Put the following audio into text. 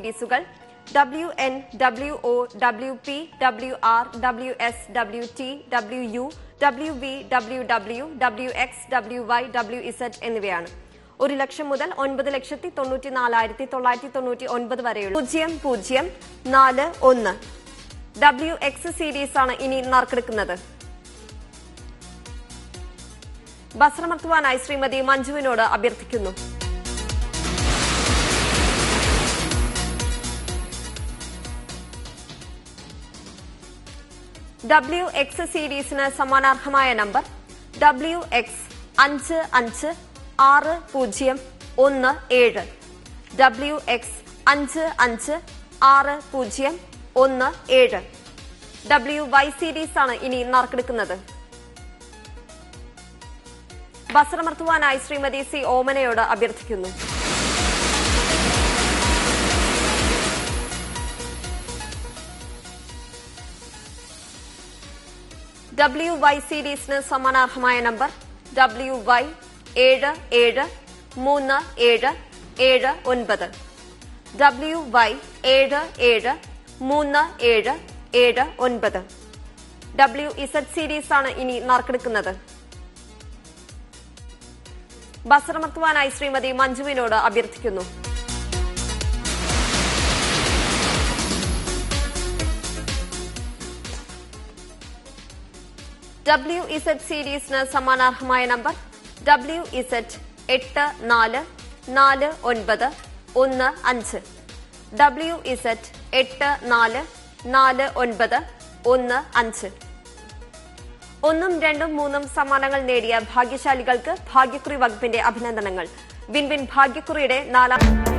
സീരീസുകൾ W N W O W P W R W S W T W U W V W W W X W Y W Z എന്നിവയാണ് ഒരു ലക്ഷം മുതൽ ഒൻപത് ലക്ഷത്തി തൊണ്ണൂറ്റി നാലായിരത്തി തൊള്ളായിരത്തി തൊണ്ണൂറ്റി ഒൻപത് വരെയുള്ള പൂജ്യം പൂജ്യം നാല് ഒന്ന് ഡബ്ല്യു എക്സ് സീരീസ് ആണ് ഇനി നറുക്കെടുക്കുന്നത് ബസ്രമർത്തുവാനായി ശ്രീമതി മഞ്ജുവിനോട് അഭ്യർത്ഥിക്കുന്നു ഡബ്ല്യു എക്സ് സീരീസിന് സമാനാർഹമായ നമ്പർ ഡബ്ല്യു എക്സ് അഞ്ച് അഞ്ച് ആറ് പൂജ്യം ഒന്ന് ഏഴ് ഡബ്ല്യു എക്സ് അഞ്ച് അഞ്ച് ആറ് പൂജ്യം ഒന്ന് ഏഴ് ഡബ്ല്യു വൈ സീരീസ് ആണ് ഇനി നറുക്കെടുക്കുന്നത് ബസ്രമർത്തുവാനായി ശ്രീമതി സി ഓമനയോട് അഭ്യർത്ഥിക്കുന്നു ഡബ്ല്യു വൈ സീരീസിന് സമാനാർഹമായ നമ്പർ ഡബ്ല്യു വൈ ഏഴ് ഏഴ് മൂന്ന് ഏഴ് ഏഴ് ഒൻപത് ഡബ്ല്യു വൈ ഏഴ് ഏഴ് മൂന്ന് ഏഴ് ഏഴ് ഒൻപത് ഡബ്ല്യു ഇസഡ് സീരീസ് ആണ് ഇനി നറുക്കെടുക്കുന്നത് ബസ്രമർത്തുവാനായി ശ്രീമതി മഞ്ജുവിനോട് അഭ്യർത്ഥിക്കുന്നു ഡബ്ല്യു ഇസഡ് സീരീസിന് സമാനാർഹമായ നമ്പർ ഡബ്ല്യു ഇസഡ് എട്ട് നാല് നാല് ഒൻപത് ഒന്ന് അഞ്ച് ഡബ്ല്യു ഇസഡ് എട്ട് നാല് നാല് ഒൻപത് ഒന്ന് അഞ്ച് ഒന്നും രണ്ടും മൂന്നും സമ്മാനങ്ങൾ നേടിയ ഭാഗ്യശാലികൾക്ക് ഭാഗ്യക്കുറി വകുപ്പിന്റെ അഭിനന്ദനങ്ങൾ വിൻവിൻ ഭാഗ്യക്കുറിയുടെ നാലാം